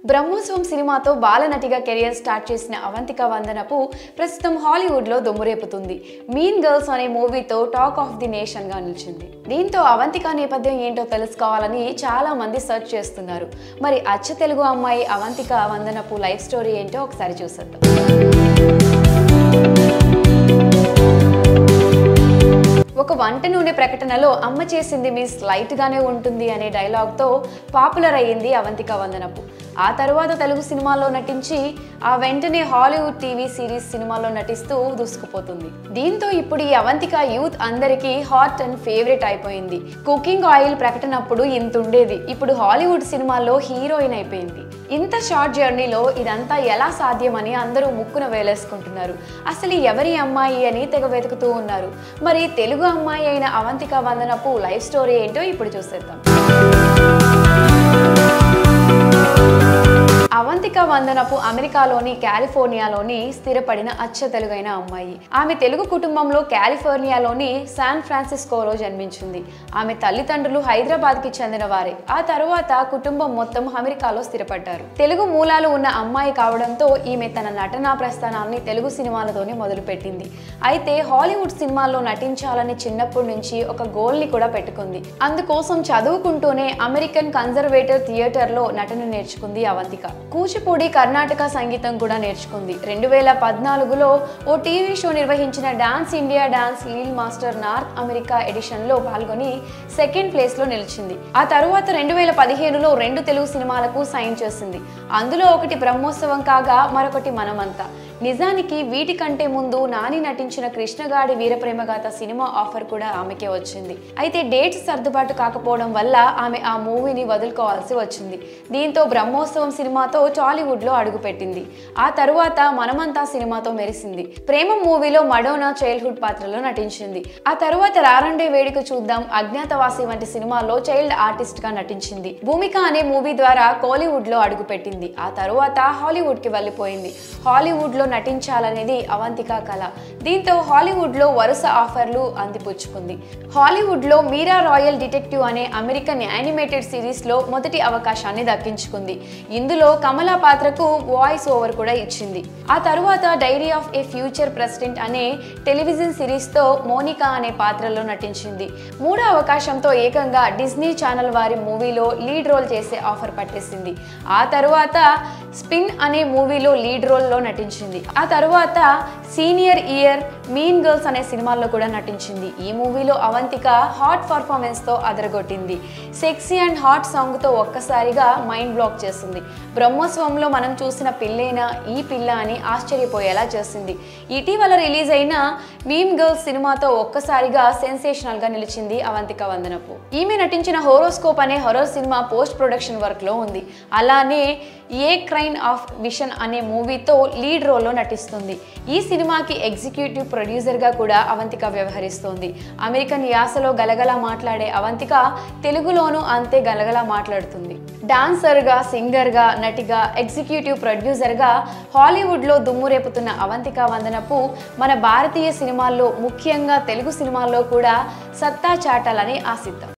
బ్రహ్మోత్సవం సినిమాతో బాలనటిగా career start చేసిన అవంతిక వందనపు ప్రస్తుతం హాలీవుడ్లో దుమ్మురేపుతుంది మీన్ గర్ల్స్ అనే మూవీతో టాక్ ఆఫ్ ది నేషన్గా నిలిచింది దీంతో అవంతిక నేపథ్యం ఏంటో తెలుసుకోవాలని చాలా మంది సెర్చ్ చేస్తున్నారు మరి అచ్చ తెలుగు అమ్మాయి అవంతిక వందనపు లైఫ్ స్టోరీ ఏంటో ఒకసారి చూసేద్దాం ఒక వంట నూనె ప్రకటనలో అమ్మ చేసింది మీ స్లైట్గానే ఉంటుంది అనే డైలాగ్తో పాపులర్ అయ్యింది అవంతిక వందనపు ఆ తర్వాత తెలుగు సినిమాల్లో నటించి ఆ వెంటనే హాలీవుడ్ టీవీ సిరీస్ సినిమాలో నటిస్తూ దూసుకుపోతుంది దీంతో ఇప్పుడు ఈ అవంతిక యూత్ అందరికీ హాట్ అండ్ ఫేవరెట్ అయిపోయింది కుకింగ్ ఆయిల్ ప్రకటనప్పుడు ఇంత ఉండేది ఇప్పుడు హాలీవుడ్ సినిమాల్లో హీరోయిన్ అయిపోయింది ఇంత షార్ట్ జర్నీలో ఇదంతా ఎలా సాధ్యమని అందరూ ముక్కున వేలేసుకుంటున్నారు అసలు ఎవరి అమ్మాయి అని తెగ వెతుకుతూ ఉన్నారు మరి తెలుగు అమ్మాయి అయిన అవంతిక వందనపు లైఫ్ స్టోరీ ఏంటో ఇప్పుడు చూసేద్దాం అవంతిక వందనపు అమెరికాలోని కాలిఫోర్నియాలోని స్థిరపడిన అచ్చ తెలుగైన అమ్మాయి ఆమె తెలుగు కుటుంబంలో కాలిఫోర్నియాలోని శాన్ ఫ్రాన్సిస్కోలో జన్మించింది ఆమె తల్లిదండ్రులు హైదరాబాద్కి చెందిన వారే ఆ తరువాత కుటుంబం మొత్తం అమెరికాలో స్థిరపడ్డారు తెలుగు మూలాలు ఉన్న అమ్మాయి కావడంతో ఈమె తన నటనా ప్రస్థానాన్ని తెలుగు సినిమాలతోనే మొదలుపెట్టింది అయితే హాలీవుడ్ సినిమాల్లో నటించాలని చిన్నప్పటి నుంచి ఒక గోల్ని కూడా పెట్టుకుంది అందుకోసం చదువుకుంటూనే అమెరికన్ కన్జర్వేటివ్ థియేటర్లో నటన నేర్చుకుంది అవంతిక కూచిపూడి కర్ణాటక సంగీతం కూడా నేర్చుకుంది రెండు వేల పద్నాలుగులో ఓ టీవీ షో నిర్వహించిన dance India dance li'l master north America ఎడిషన్లో పాల్గొని సెకండ్ ప్లేస్లో నిలిచింది ఆ తరువాత రెండు వేల పదిహేనులో రెండు తెలుగు సినిమాలకు సైన్ చేసింది అందులో ఒకటి బ్రహ్మోత్సవం కాగా మరొకటి మనమంతా నిజానికి వీటికంటే ముందు నాని నటించిన కృష్ణగాడి వీరప్రేమగాథ సినిమా ఆఫర్ కూడా ఆమెకే వచ్చింది అయితే డేట్స్ సర్దుబాటు కాకపోవడం వల్ల ఆమె ఆ మూవీని వదులుకోవాల్సి వచ్చింది దీంతో బ్రహ్మోత్సవం సినిమాతో టాలీవుడ్లో అడుగుపెట్టింది ఆ తరువాత మనమంతా సినిమాతో మెరిసింది ప్రేమ మూవీలో మడోనా చైల్డ్హుడ్ పాత్రలో నటించింది ఆ తరువాత రారండే వేడుక చూద్దాం అజ్ఞాతవాసి వంటి సినిమాలో చైల్డ్ ఆర్టిస్ట్ గా నటించింది భూమిక అనే మూవీ ద్వారా కోలీవుడ్ లో అడుగుపెట్టింది ఆ తరువాత హాలీవుడ్ కి వెళ్ళిపోయింది హాలీవుడ్ లో నటించాలనేది అవంతిక కళ దీంతో హాలీవుడ్ లో వరుస ఆఫర్లు అందిపుచ్చుకుంది హాలీవుడ్ లో మీరా రాయల్ డిటెక్టివ్ అనే అమెరికన్ యానిమేటెడ్ సిరీస్ లో మొదటి అవకాశాన్ని దక్కించుకుంది ఇందులో కమల పాత్రకు వాయిస్ ఓవర్ కూడా ఇచ్చింది ఆ తరువాత diary of a future president అనే టెలివిజన్ సిరీస్ తో మోనికా అనే పాత్రలో నటించింది మూడో అవకాశంతో ఏకంగా డిజ్నీ ఛానల్ వారి మూవీలో లీడ్ రోల్ చేసే ఆఫర్ పట్టేసింది ఆ తరువాత స్పిన్ అనే మూవీలో లీడ్ రోల్లో నటించింది ఆ తరువాత సీనియర్ ఇయర్ మీన్ గర్ల్స్ అనే సినిమాల్లో కూడా నటించింది ఈ మూవీలో అవంతిక హాట్ పర్ఫార్మెన్స్తో అదరగొట్టింది సెక్సీ అండ్ హాట్ సాంగ్తో ఒక్కసారిగా మైండ్ బ్లాక్ చేసింది బ్రహ్మోత్సవంలో మనం చూసిన పిల్లేనా ఈ పిల్ల అని ఆశ్చర్యపోయేలా చేసింది ఇటీవల రిలీజ్ అయిన మీమ్ గర్ల్స్ సినిమాతో ఒక్కసారిగా సెన్సేషనల్గా నిలిచింది అవంతిక వందనపు ఈమె నటించిన హోరోస్కోప్ అనే హొరర్ సినిమా పోస్ట్ ప్రొడక్షన్ వర్క్లో ఉంది అలానే ఏ క్రైన్ ఆఫ్ విషన్ అనే మూవీతో లీడ్ రోల్లో నటిస్తుంది ఈ సినిమాకి ఎగ్జిక్యూటివ్ ప్రొడ్యూసర్గా కూడా అవంతిక వ్యవహరిస్తోంది అమెరికన్ యాసలో గలగలా మాట్లాడే అవంతిక తెలుగులోనూ అంతే గలగలా మాట్లాడుతుంది డాన్సర్గా సింగర్గా నటిగా ఎగ్జిక్యూటివ్ ప్రొడ్యూసర్గా హాలీవుడ్లో దుమ్ము రేపుతున్న అవంతిక వందనపు మన భారతీయ సినిమాల్లో ముఖ్యంగా తెలుగు సినిమాల్లో కూడా సత్తా చాటాలని ఆశిద్దాం